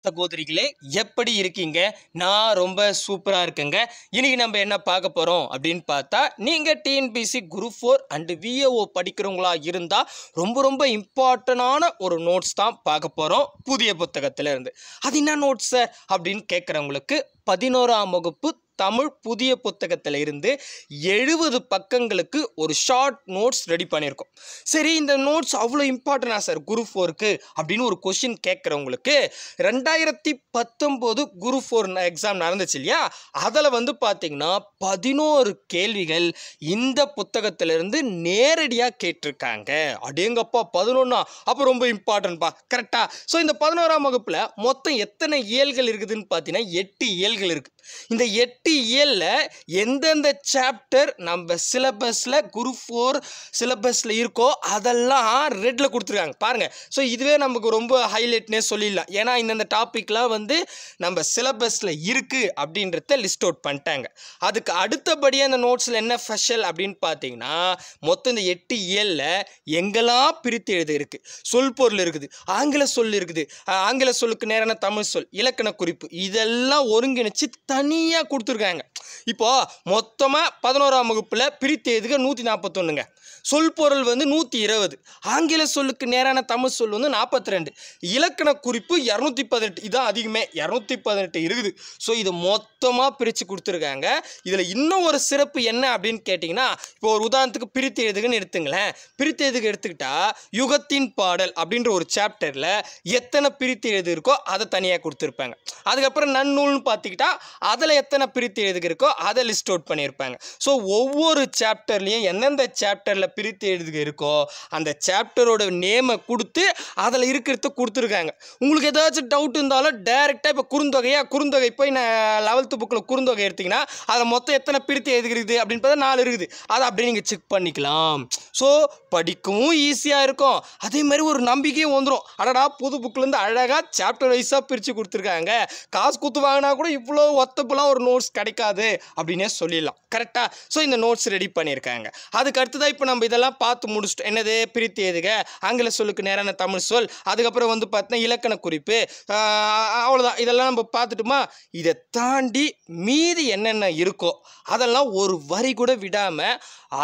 சகோதரிகளே எப்படி இருக்கீங்க நான் ரொம்ப சூப்பராக இருக்கேங்க இன்னைக்கு நம்ம என்ன பார்க்க போகிறோம் அப்படின்னு பார்த்தா நீங்கள் TNPSC group four and VAO படிக்கிறவங்களா இருந்தால் ரொம்ப ரொம்ப இம்பார்ட்டண்டான ஒரு நோட்ஸ் தான் பார்க்க போகிறோம் புதிய புத்தகத்துல இருந்து அது என்ன நோட்ஸ் சார் அப்படின்னு கேட்குறவங்களுக்கு பதினோராம் வகுப்பு தமிழ் புதிய புத்தகத்தில் இருந்து எழுபது பக்கங்களுக்கு ஒரு ஷார்ட் நோட்ஸ் ரெடி பண்ணியிருக்கோம் சரி இந்த நோட்ஸ் அவ்வளோ இம்பார்ட்டண்டா சார் குரு ஃபோருக்கு அப்படின்னு ஒரு கொஷின் கேட்குறவங்களுக்கு ரெண்டாயிரத்தி பத்தொம்போது குரு ஃபோர் எக்ஸாம் நடந்துச்சு இல்லையா அதில் வந்து பார்த்தீங்கன்னா பதினோரு கேள்விகள் இந்த புத்தகத்திலிருந்து நேரடியாக கேட்டிருக்காங்க அடேங்கப்பா பதினொன்னா அப்போ ரொம்ப இம்பார்ட்டன்ட்பா கரெக்டாக ஸோ இந்த பதினோராம் வகுப்பில் மொத்தம் எத்தனை இயல்கள் இருக்குதுன்னு பார்த்தீங்கன்னா எட்டு இயல்கள் இருக்குது இந்த எட்டு இயலில் எந்தெந்த சாப்டர் நம்ம சிலபஸில் குரு ஃபோர் சிலபஸில் இருக்கோ அதெல்லாம் ரெட்டில் கொடுத்துருக்காங்க பாருங்கள் ஸோ இதுவே நமக்கு ரொம்ப ஹைலைட்னே சொல்லிடலாம் ஏன்னா இந்தந்த டாப்பிக்லாம் வந்து நம்ம சிலபஸில் இருக்குது அப்படின்றத லிஸ்ட் அவுட் பண்ணிட்டாங்க அதுக்கு அடுத்தபடியாக இந்த நோட்ஸில் என்ன ஸ்பெஷல் அப்படின்னு பார்த்தீங்கன்னா மொத்தம் இந்த எட்டு இயலில் எங்கெல்லாம் பிரித்து எழுத இருக்குது சொல் பொருள் இருக்குது ஆங்கில சொல் இருக்குது ஆஹ் ஆங்கில சொல்லுக்கு நேரான தமிழ் சொல் இலக்கண குறிப்பு இதெல்லாம் ஒருங்கிணைச்சு தனியாக கொடுத்துருக்காங்க இப்போ மொத்தமாக பதினோராம் வகுப்பில் பிரித்து எழுதுக நூற்றி நாற்பத்தொன்னுங்க சொல் பொருள் வந்து நூற்றி இருபது ஆங்கில சொல்லுக்கு நேரான தமிழ் சொல் வந்து நாற்பத்தி ரெண்டு இலக்கண குறிப்பு இரநூத்தி பதினெட்டு இதான் அதிகமே இரநூத்தி பதினெட்டு இருக்குது ஸோ இது மொத்தமாக பிரித்து கொடுத்துருக்காங்க இதில் இன்னும் ஒரு சிறப்பு என்ன அப்படின்னு கேட்டிங்கன்னா இப்போ ஒரு உதாரணத்துக்கு பிரித்து எழுதுகன்னு எடுத்துங்களேன் பிரித்து எழுதுக எடுத்துக்கிட்டா யுகத்தின் பாடல் அப்படின்ற ஒரு சாப்டரில் எத்தனை பிரித்து எழுது இருக்கோ அதை தனியாக கொடுத்துருப்பாங்க அதுக்கப்புறம் நன்னூல்னு பார்த்துக்கிட்டா அதில் எத்தனை பிரித்து எழுதுக இருக்கோ அதை லிஸ்ட் அவுட் பண்ணியிருப்பாங்க ஸோ ஒவ்வொரு சாப்டர்லேயும் எந்தெந்த சாப்டரில் பிரித்து எழுதுக இருக்கோ அந்த சாப்டரோட நேமை கொடுத்து அதில் இருக்கிறத கொடுத்துருக்காங்க உங்களுக்கு ஏதாச்சும் டவுட் இருந்தாலும் டைரெக்டாக இப்போ குறுந்தொகையா குறுந்தொகை போய் நான் லெவல்த்து புக்கில் குறுந்தொகை எடுத்தீங்கன்னா அதில் மொத்தம் எத்தனை பிரித்து எழுதுகிறது அப்படின்னு பார்த்தா நாலு இருக்குது அதை அப்படியே நீங்கள் செக் பண்ணிக்கலாம் ஸோ படிக்கவும் ஈஸியாக இருக்கும் அதே மாதிரி ஒரு நம்பிக்கையும் வந்துடும் அடடா புது புக்கிலேருந்து அழகாக சாப்டர் வைஸாக பிரித்து கொடுத்துருக்காங்க காசு குத்து வாங்கினா கூட இவ்வளோ ஒத்தப்பெல்லாம் ஒரு நோட்ஸ் கிடைக்காது அப்படின்னே சொல்லிடலாம் கரெக்டாக ஸோ இந்த நோட்ஸ் ரெடி பண்ணியிருக்காங்க அதுக்கு அடுத்ததாக இப்போ நம்ம இதெல்லாம் பார்த்து முடிச்சிட்டோம் என்னது பிரித்து எழுதுக ஆங்கில சொல்லுக்கு நேரான தமிழ் சொல் அதுக்கப்புறம் வந்து பார்த்தீங்கன்னா இலக்கண குறிப்பு ஆஹ் அவ்வளோதான் இதெல்லாம் நம்ம பார்த்துட்டுமா இதை தாண்டி மீதி என்னென்ன இருக்கோ அதெல்லாம் ஒரு வரி கூட விடாமல்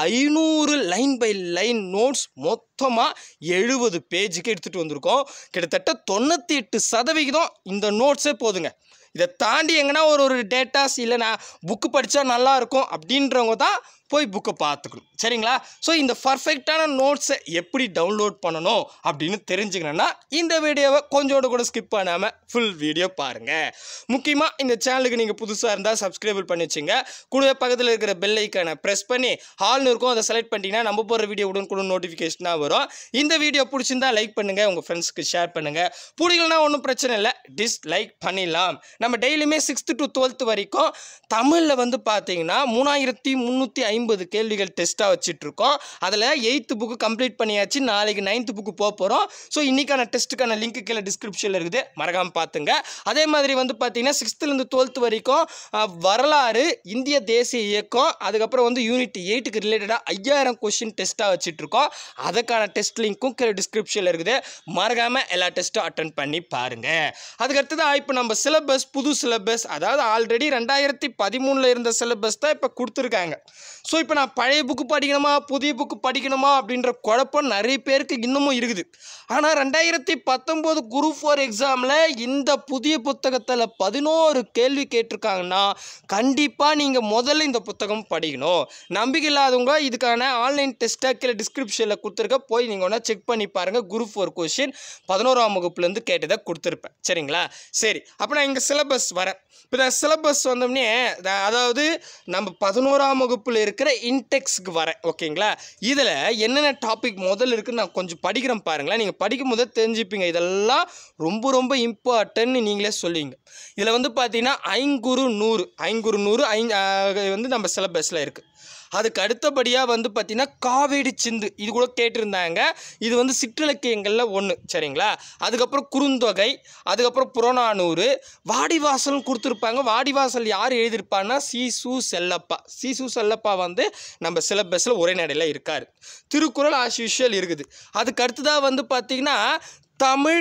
ஐநூறு லைன் பை லைன் நோட்ஸ் மொத்தமாக எழுபது பேஜுக்கு எடுத்துகிட்டு வந்திருக்கோம் கிட்டத்தட்ட தொண்ணூற்றி எட்டு சதவிகிதம் இந்த நோட்ஸே போதுங்க இதை தாண்டி எங்கன்னா ஒரு ஒரு டேட்டாஸ் இல்லை நான் புக்கு படித்தா நல்லா இருக்கும் அப்படின்றவங்க தான் போய் புக்கை பார்த்துக்கணும் சரிங்களா ஸோ இந்த பர்ஃபெக்டான நோட்ஸை எப்படி டவுன்லோட் பண்ணணும் அப்படின்னு தெரிஞ்சுக்கணுன்னா இந்த வீடியோவை கொஞ்சோட கூட ஸ்கிப் பண்ணாமல் ஃபுல் வீடியோ பாருங்கள் முக்கியமாக இந்த சேனலுக்கு நீங்கள் புதுசாக இருந்தால் சப்ஸ்கிரைபிள் பண்ணி வச்சுங்க கூடவே பக்கத்தில் இருக்கிற பெல் ஐக்கானை ப்ரெஸ் பண்ணி ஹால்னு இருக்கும் அதை செலக்ட் பண்ணிட்டீங்கன்னா நம்ம போகிற வீடியோ உடன் கூட நோட்டிஃபிகேஷனாக வரும் இந்த வீடியோ பிடிச்சிருந்தா லைக் பண்ணுங்கள் உங்கள் ஃப்ரெண்ட்ஸ்க்கு ஷேர் பண்ணுங்கள் பிடிக்கலனா ஒன்றும் பிரச்சனை இல்லை டிஸ்லைக் பண்ணிடலாம் நம்ம டெய்லியுமே சிக்ஸ்த்து டு டுவெல்த்து வரைக்கும் தமிழில் வந்து பார்த்தீங்கன்னா மூணாயிரத்தி முந்நூற்றி ஐம்பது கேள்விகள் டெஸ்ட்டாக வச்சிட்ருக்கோம் அதில் எயித்து புக்கு கம்ப்ளீட் பண்ணியாச்சு நாளைக்கு நைன்த்து புக்கு போக போகிறோம் ஸோ இன்றைக்கான டெஸ்ட்டுக்கான லிங்க் கீழே டிஸ்கிரிப்ஷனில் இருக்குது மறக்காமல் பார்த்துங்க அதே மாதிரி வந்து பார்த்தீங்கன்னா சிக்ஸ்த்துலேருந்து டுவெல்த்து வரைக்கும் அஹ், வரலாறு இந்திய தேசிய இயக்கம் அதுக்கப்புறம் வந்து யூனிட் எயிட்டுக்கு ரிலேட்டடாக ஐயாயிரம் கொஷின் டெஸ்ட்டாக வச்சிட்ருக்கோம் அதுக்கான டெஸ்ட் லிங்க்கும் கீழே டிஸ்கிரிப்ஷனில் இருக்குது மறக்காமல் எல்லா டெஸ்ட்டும் அட்டன் பண்ணி பாருங்கள் அதுக்கடுத்ததான் இப்போ நம்ம சிலபஸ் புது சிலபஸ் அதாவது ஆல்ரெடி ரெண்டாயிரத்தி பதிமூணில் இருந்த சிலபஸ் தான் இப்போ கொடுத்துருக்காங்க ஸோ இப்போ நான் பழைய புக்கு படிக்கணுமா புதிய புக்கு படிக்கணுமா அப்படின்ற குழப்பம் நிறைய பேருக்கு இன்னமும் இருக்குது ஆனால் ரெண்டாயிரத்தி பத்தொம்போது குரூப் ஃபோர் எக்ஸாமில் இந்த புதிய புத்தகத்தில் பதினோரு கேள்வி கேட்டிருக்காங்கன்னா கண்டிப்பாக நீங்கள் முதல்ல இந்த புத்தகம் படிக்கணும் நம்பிக்கை இல்லாதவங்க இதுக்கான ஆன்லைன் டெஸ்ட்டாக கீழே டிஸ்கிரிப்ஷனில் கொடுத்துருக்க போய் நீங்கள் ஒன்றா செக் பண்ணி பாருங்கள் குரூப் ஃபோர் கொஷின் பதினோராம் வகுப்புலேருந்து கேட்டதை கொடுத்துருப்பேன் சரிங்களா சரி அப்போ நான் இங்கே சிலபஸ் வரேன் இப்போ இந்த சிலபஸ் வந்தோடனே த- அதாவது நம்ம பதினோராம் வகுப்பில் இருக்கிற இன்டெக்ஸ்க்கு வரேன் ஓகேங்களா இதில் என்னென்ன டாபிக் முதல்ல இருக்குன்னு நான் கொஞ்சம் படிக்கிறேன் பாருங்களேன் நீங்கள் படிக்கும் போதே தெரிஞ்சுப்பீங்க இதெல்லாம் ரொம்ப ரொம்ப இம்பார்ட்டன்ட்னு நீங்களே சொல்லுவீங்க இதில் வந்து பார்த்தீங்கன்னா ஐங்குறு நூறு ஐங்குறு நூறு ஐ ஆஹ் வந்து நம்ம சிலபஸில் இருக்குது அதுக்கு அடுத்தபடியாக வந்து பார்த்திங்கன்னா காவேரி சிந்து இது கூட கேட்டிருந்தாங்க இது வந்து சிற்றிலக்கியங்களில் ஒன்று சரிங்களா அதுக்கப்புறம் குறுந்தொகை அதுக்கப்புறம் புறநானூறு வாடிவாசல்னு கொடுத்துருப்பாங்க வாடிவாசல் யார் எழுதியிருப்பான்னா சீசு செல்லப்பா சீசு செல்லப்பா வந்து நம்ம சிலபஸில் உரைநடையில் இருக்கார் திருக்குறள் ஆஸ் யூஷுவல் இருக்குது அதுக்கு அடுத்ததாக வந்து பார்த்திங்கன்னா தமிழ்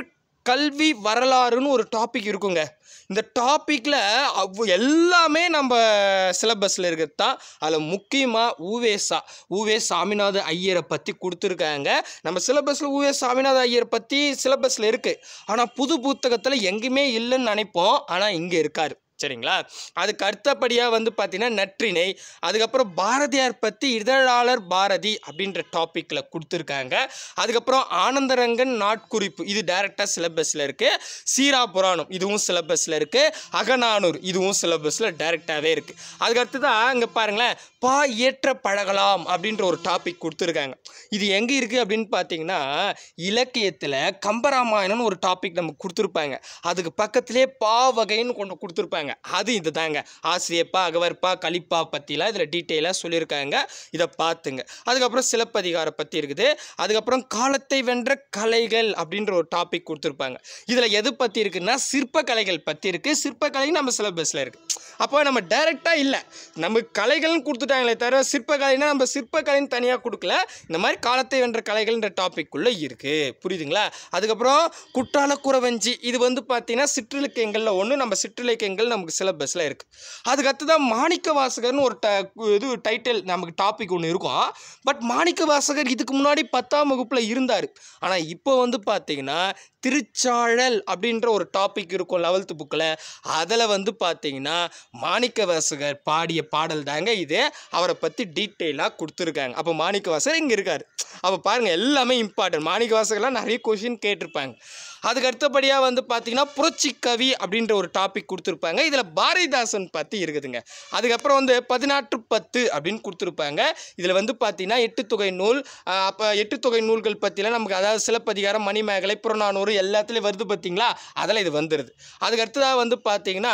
கல்வி வரலாறுன்னு ஒரு டாபிக் இருக்குங்க இந்த டாப்பிக்கில் அவ் எல்லாமே நம்ம சிலபஸில் இருக்கிறது தான் அதில் முக்கியமாக ஊவேசா ஊவே சாமிநாத ஐயரை பற்றி கொடுத்துருக்காங்க நம்ம சிலபஸில் ஊவே சாமிநாத ஐயரை பற்றி சிலபஸில் இருக்குது ஆனால் புது புத்தகத்தில் எங்கேயுமே இல்லைன்னு நினைப்போம் ஆனால் இங்கே இருக்கார் சரிங்களா அதுக்கு அடுத்தபடியாக வந்து பார்த்தீங்கன்னா நற்றிணை அதுக்கப்புறம் பாரதியார் பற்றி இதழாளர் பாரதி அப்படின்ற டாப்பிக்கில் கொடுத்துருக்காங்க அதுக்கப்புறம் ஆனந்தரங்கன் நாட்குறிப்பு இது டைரெக்டாக சிலபஸில் இருக்குது சீரா புராணம் இதுவும் சிலபஸில் இருக்குது அகநானூர் இதுவும் சிலபஸில் டைரெக்டாகவே இருக்குது அதுக்கு அடுத்து தான் இங்கே பாருங்களேன் பா இயற்ற பழகலாம் அப்படின்ற ஒரு டாபிக் கொடுத்துருக்காங்க இது எங்கே இருக்குது அப்படின்னு பார்த்தீங்கன்னா இலக்கியத்தில் கம்பராமாயணம்னு ஒரு டாபிக் நமக்கு கொடுத்துருப்பாங்க அதுக்கு பக்கத்திலே பா வகைன்னு கொண்டு கொடுத்துருப்பாங்க அது இது தாங்க ஆசிரியப்பா அகவற்பா கலிப்பா பற்றிலாம் இதில் டீட்டெயிலாக சொல்லியிருக்காங்க இதை பார்த்துங்க அதுக்கப்புறம் சிலப்பதிகாரம் பற்றி இருக்குது அதுக்கப்புறம் காலத்தை வென்ற கலைகள் அப்படின்ற ஒரு டாபிக் கொடுத்துருப்பாங்க இதில் எது பற்றி இருக்குன்னா சிற்பக்கலைகள் பற்றி இருக்குது சிற்பக்கலை நம்ம சிலபஸில் இருக்குது அப்போ நம்ம டைரெக்டாக இல்லை நம்ம கலைகள்னு கொடுத்துட்டாங்களே தவிர சிற்பக்கலைனா நம்ம சிற்பக்கலைன்னு தனியாக கொடுக்கல இந்த மாதிரி காலத்தை வென்ற கலைகள்ன்ற டாபிக்குள்ளே இருக்குது புரியுதுங்களா அதுக்கப்புறம் குற்றால குறவஞ்சி இது வந்து பார்த்தீங்கன்னா சிற்றிலக்கியங்களில் ஒன்று நம்ம சிற்றிலக்கியங்கள் நமக்கு சிலபஸில் இருக்குது அதுக்கு தான் மாணிக்க வாசகர்னு ஒரு ட இது டைட்டில் நமக்கு டாபிக் ஒன்று இருக்கும் பட் மாணிக்க வாசகர் இதுக்கு முன்னாடி பத்தாம் வகுப்பில் இருந்தார் ஆனால் இப்போ வந்து பார்த்தீங்கன்னா திருச்சாழல் அப்படின்ற ஒரு டாபிக் இருக்கும் லெவல்த்து புக்கில் அதில் வந்து பார்த்தீங்கன்னா மாணிக்க வாசகர் பாடிய பாடல் தாங்க இது அவரை பற்றி டீட்டெயிலாக கொடுத்துருக்காங்க அப்போ மாணிக்க வாசகர் இங்கே இருக்கார் அப்போ பாருங்கள் எல்லாமே இம்பார்ட்டன்ட் மாணிக்க வாசகர்லாம் நிறைய கொஷின் கேட்டிருப்பாங்க அதுக்கு அடுத்தபடியாக வந்து பார்த்தீங்கன்னா புரட்சி கவி அப்படின்ற ஒரு டாபிக் கொடுத்துருப்பாங்க இதில் பாரதிதாசன் பற்றி இருக்குதுங்க அதுக்கப்புறம் வந்து பதினாற்று பத்து அப்படின்னு கொடுத்துருப்பாங்க இதில் வந்து பார்த்தீங்கன்னா எட்டு தொகை நூல் அப்போ எட்டு தொகை நூல்கள் பற்றிலாம் நமக்கு அதாவது சிலப்பதிகாரம் மணிமேகலை புறநானூறு எல்லாத்துலேயும் வருது பார்த்தீங்களா அதில் இது வந்துடுது அதுக்கு அடுத்ததாக வந்து பார்த்தீங்கன்னா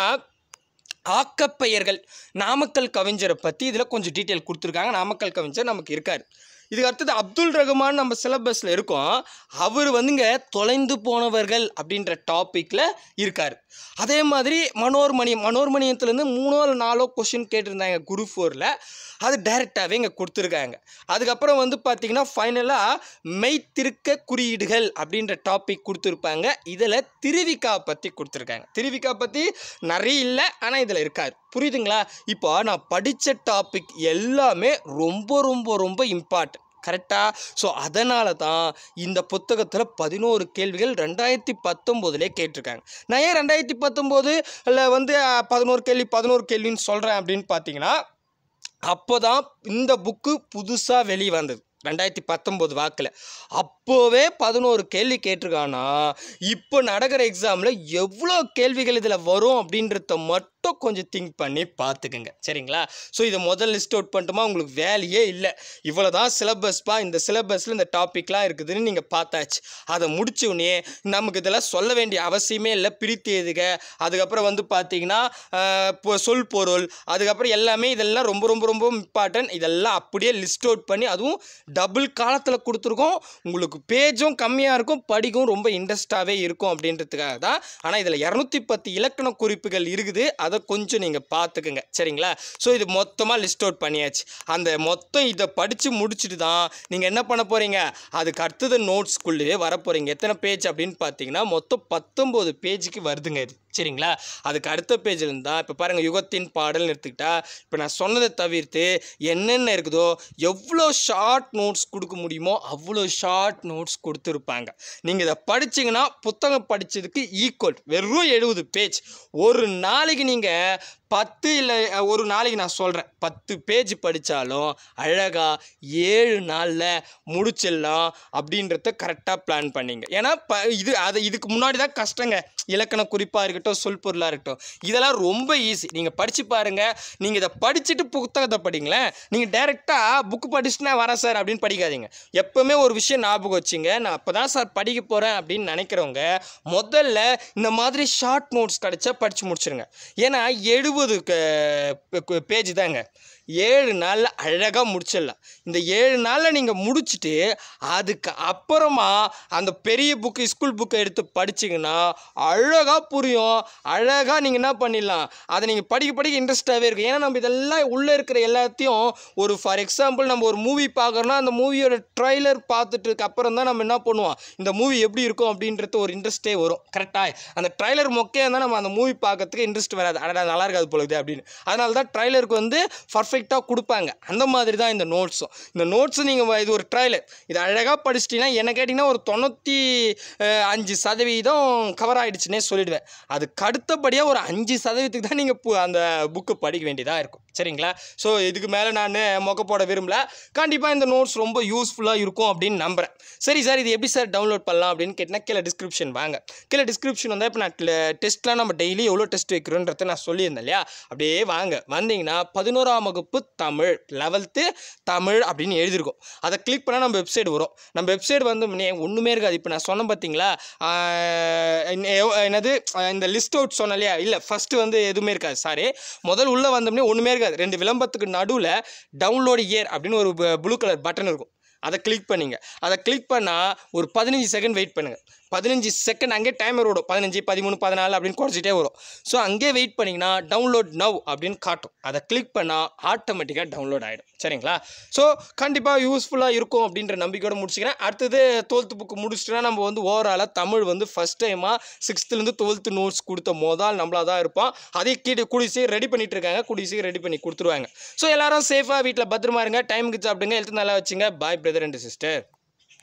ஆக்கப்பெயர்கள் நாமக்கல் கவிஞரை பற்றி இதில் கொஞ்சம் டீட்டெயில் கொடுத்துருக்காங்க நாமக்கல் கவிஞர் நமக்கு இருக்கார் இதுக்கு அடுத்தது அப்துல் ரகுமான் நம்ம சிலபஸில் இருக்கோம் அவர் வந்துங்க தொலைந்து போனவர்கள் அப்படின்ற டாப்பிக்கில் இருக்கார் அதே மாதிரி மனோர்மணியம் மனோர்மணியத்துலேருந்து மூணோ இல்லை நாலோ கொஷின் கேட்டிருந்தாங்க குரு ஃபோரில் அது டைரெக்டாகவே இங்கே கொடுத்துருக்காங்க அதுக்கப்புறம் வந்து பார்த்திங்கன்னா ஃபைனலாக மெய்த்திருக்க குறியீடுகள் அப்படின்ற டாபிக் கொடுத்துருப்பாங்க இதில் திருவிக்கா பற்றி கொடுத்துருக்காங்க திருவிக்கா பற்றி நிறைய இல்லை ஆனால் இதில் இருக்காது புரியுதுங்களா இப்போ நான் படித்த டாபிக் எல்லாமே ரொம்ப ரொம்ப ரொம்ப இம்பார்ட்டன்ட் கரெக்டாக ஸோ அதனால தான் இந்த புத்தகத்தில் பதினோரு கேள்விகள் ரெண்டாயிரத்தி பத்தொம்போதுலே கேட்டிருக்காங்க நான் ஏன் ரெண்டாயிரத்தி பத்தொம்போது இல்லை வந்து பதினோரு கேள்வி பதினோரு கேள்வின்னு சொல்கிறேன் அப்படின்னு பார்த்தீங்கன்னா அப்போ தான் இந்த புக்கு புதுசாக வெளியே வந்தது ரெண்டாயிரத்தி பத்தொம்போது வாக்கில் அப்போவே பதினோரு கேள்வி கேட்டிருக்கானா இப்போ நடக்கிற எக்ஸாமில் எவ்வளோ கேள்விகள் இதில் வரும் அப்படின்றத மட்டும் கொஞ்சம் திங்க் பண்ணி பார்த்துக்குங்க சரிங்களா ஸோ இதை முதல் லிஸ்ட் அவுட் பண்ணிட்டுமா உங்களுக்கு வேலையே இல்லை இவ்வளோ தான் சிலபஸ்ப்பா இந்த சிலபஸில் இந்த டாப்பிக்லாம் இருக்குதுன்னு நீங்கள் பார்த்தாச்சு அதை முடிச்ச உடனே நமக்கு இதெல்லாம் சொல்ல வேண்டிய அவசியமே இல்லை பிரித்து எழுதுக அதுக்கப்புறம் வந்து பார்த்தீங்கன்னா ஆஹ், பொ- சொல் பொருள் அதுக்கப்புறம் எல்லாமே இதெல்லாம் ரொம்ப ரொம்ப ரொம்ப இம்பார்ட்டன்ட் இதெல்லாம் அப்படியே லிஸ்ட் அவுட் பண்ணி அதுவும் டபுள் காலத்தில் கொடுத்துருக்கோம் உங்களுக்கு பேஜும் கம்மியாக இருக்கும் படிக்கும் ரொம்ப இன்ட்ரெஸ்டாகவே இருக்கும் அப்படின்றதுக்காக தான் ஆனால் இதில் இரநூத்தி பத்து இலக்கண குறிப்புகள் இருக்குது அதை கொஞ்சம் நீங்கள் பார்த்துக்குங்க சரிங்களா ஸோ இது மொத்தமாக லிஸ்ட் அவுட் பண்ணியாச்சு அந்த மொத்தம் இதை படித்து முடிச்சுட்டு தான் நீங்கள் என்ன பண்ண போகிறீங்க அதுக்கு அடுத்தது நோட்ஸ்குள்ளேயே வர போகிறீங்க எத்தனை பேஜ் அப்படின்னு பார்த்தீங்கன்னா மொத்தம் பத்தொம்போது பேஜுக்கு வருதுங்க இது சரிங்களா அதுக்கு அடுத்த பேஜில் இருந்தால் இப்போ பாருங்கள் யுகத்தின் பாடல்னு எடுத்துக்கிட்டா இப்போ நான் சொன்னதை தவிர்த்து என்னென்ன இருக்குதோ எவ்வளோ ஷார்ட் நோட்ஸ் கொடுக்க முடியுமோ அவ்வளோ ஷார்ட் நோட்ஸ் கொடுத்துருப்பாங்க நீங்கள் இதை படிச்சீங்கன்னா புத்தகம் படித்ததுக்கு ஈக்குவல் வெறும் எழுபது பேஜ் ஒரு நாளைக்கு நீங்கள் பத்து இல்லை ஒரு நாளைக்கு நான் சொல்கிறேன் பத்து பேஜ் படித்தாலும் அழகாக ஏழு நாளில் முடிச்சிடலாம் அப்படின்றத கரெக்டாக பிளான் பண்ணிங்க ஏன்னா ப இது அது இதுக்கு முன்னாடி தான் கஷ்டங்க இலக்கண குறிப்பாக இருக்கட்டும் சொல் பொருளாக இருக்கட்டும் இதெல்லாம் ரொம்ப ஈஸி நீங்கள் படித்து பாருங்கள் நீங்கள் இதை படிச்சுட்டு புத்தகத்தை படிங்களேன் நீங்கள் டேரெக்டாக புக்கு படிச்சுட்டு நான் வரேன் சார் அப்படின்னு படிக்காதீங்க எப்போவுமே ஒரு விஷயம் ஞாபகம் வச்சுங்க நான் அப்போ தான் சார் படிக்க போகிறேன் அப்படின்னு நினைக்கிறவங்க முதல்ல இந்த மாதிரி ஷார்ட் நோட்ஸ் கிடச்சா படித்து முடிச்சிருங்க ஏன்னா எழுபது பேஜ் தாங்க ஏழு நாளில் அழகாக முடிச்சிடலாம் இந்த ஏழு நாளில் நீங்கள் முடிச்சுட்டு அதுக்கு அப்புறமா அந்த பெரிய புக்கு ஸ்கூல் புக்கை எடுத்து படிச்சிங்கன்னா அழகாக புரியும் அழகாக நீங்கள் என்ன பண்ணிடலாம் அதை நீங்கள் படிக்க படிக்க இன்ட்ரெஸ்ட்டாகவே இருக்கும் ஏன்னா நம்ம இதெல்லாம் உள்ளே இருக்கிற எல்லாத்தையும் ஒரு ஃபார் எக்ஸாம்பிள் நம்ம ஒரு மூவி பார்க்குறோன்னா அந்த மூவியோட ட்ரைலர் பார்த்துட்டு அப்புறம் தான் நம்ம என்ன பண்ணுவோம் இந்த மூவி எப்படி இருக்கும் அப்படின்றது ஒரு இன்ட்ரெஸ்ட்டே வரும் கரெக்டாக அந்த ட்ரைலர் மொக்கையாக இருந்தால் நம்ம அந்த மூவி பார்க்கறதுக்கு இன்ட்ரெஸ்ட் வராது அடடா நல்லா இருக்காது போல இது அப்படின்னு அதனால தான் ட்ரைலருக்கு வந்து பர்ஃபெக்டாக கொடுப்பாங்க அந்த மாதிரி தான் இந்த நோட்ஸும் இந்த நோட்ஸு நீங்கள் இது ஒரு ட்ரைலர் இது அழகாக படிச்சிட்டிங்கன்னா என்ன கேட்டிங்கன்னா ஒரு தொண்ணூற்றி அஹ், அஞ்சு சதவீதம் கவர் ஆகிடுச்சுன்னே சொல்லிடுவேன் அதுக்கு அடுத்தபடியாக ஒரு அஞ்சு சதவீதத்துக்கு தான் நீங்கள் அந்த புக்கு படிக்க வேண்டியதாக இருக்கும் சரிங்களா ஸோ இதுக்கு மேலே நான் மொக்க போட விரும்பல கண்டிப்பாக இந்த நோட்ஸ் ரொம்ப யூஸ்ஃபுல்லாக இருக்கும் அப்படின்னு நம்புகிறேன் சரி சார் இது எப்படி சார் டவுன்லோட் பண்ணலாம் அப்படின்னு கேட்டினா கீழே டிஸ்கிரிப்ஷன் வாங்க கீழே டிஸ்கிரிப்ஷன் வந்தால் இப்போ நான் டெஸ்ட்லாம் நம்ம டெய்லி எவ்வளோ டெஸ்ட் வைக்கிறோன்றதை நான் சொல்லியிருந்தேன் இல்லையா அப்படியே வாங்க வந்தீங்கன்னா பதினோராம் வகுப்பு தமிழ் லெவல்த்து தமிழ் அப்படின்னு எழுதியிருக்கும் அதை கிளிக் பண்ணால் நம்ம வெப்சைட் வரும் நம்ம வெப்சைட் வந்து முன்னே ஒன்றுமே இருக்காது இப்போ நான் சொன்னேன் பார்த்தீங்களா ஆஹ் என்ன- எவ்- என்னது ஆஹ் இந்த லிஸ்ட் அவுட் சொன்னேன் இல்லையா இல்லை ஃபஸ்ட்டு வந்து எதுவுமே இருக்காது சாரி முதல் உள்ளே வந்தோம்னே ஒன்றுமே இருக்காது ரெண்டு விளம்பரத்துக்கு நடுவில் டவுன்லோட் இயர் அப்படின்னு ஒரு ப்ளூ கலர் பட்டன் இருக்கும் அதை கிளிக் பண்ணிங்க அதை கிளிக் பண்ணால் ஒரு பதினஞ்சு செகண்ட் வெயிட் பண்ணுங்கள் பதினஞ்சு செகண்ட் அங்கே டைமர் ஓடும் பதினஞ்சு பதிமூணு பதினாலு அப்படின்னு குறைச்சிட்டே வரும் ஸோ அங்கே வெயிட் பண்ணிங்கன்னா டவுன்லோட் நவ் அப்படின்னு காட்டும் அதை கிளிக் பண்ணால் ஆட்டோமேட்டிக்காக டவுன்லோட் ஆகிடும் சரிங்களா ஸோ கண்டிப்பாக யூஸ்ஃபுல்லாக இருக்கும் அப்படின்ற நம்பிக்கையோட முடிச்சுக்கிறேன் அடுத்தது டுவெல்த்து புக்கு முடிச்சிட்டோன்னா நம்ம வந்து ஓவராலாக தமிழ் வந்து ஃபஸ்ட் டைமாக சிக்ஸ்த்துலேருந்து டுவெல்த்து நோட்ஸ் கொடுத்த மோதால் நம்மளாக தான் இருப்போம் அதே கீழே கூடி சீக்கிரம் ரெடி பண்ணிட்டு இருக்காங்க கூடி சீக்கிரம் ரெடி பண்ணி கொடுத்துருவாங்க ஸோ எல்லாரும் சேஃபாக வீட்டில் பத்திரமா இருங்க டைமுக்கு சாப்பிடுங்க ஹெல்த் நல்லா வச்சுங்க பாய் பிரதர் அண்ட் சிஸ்டர்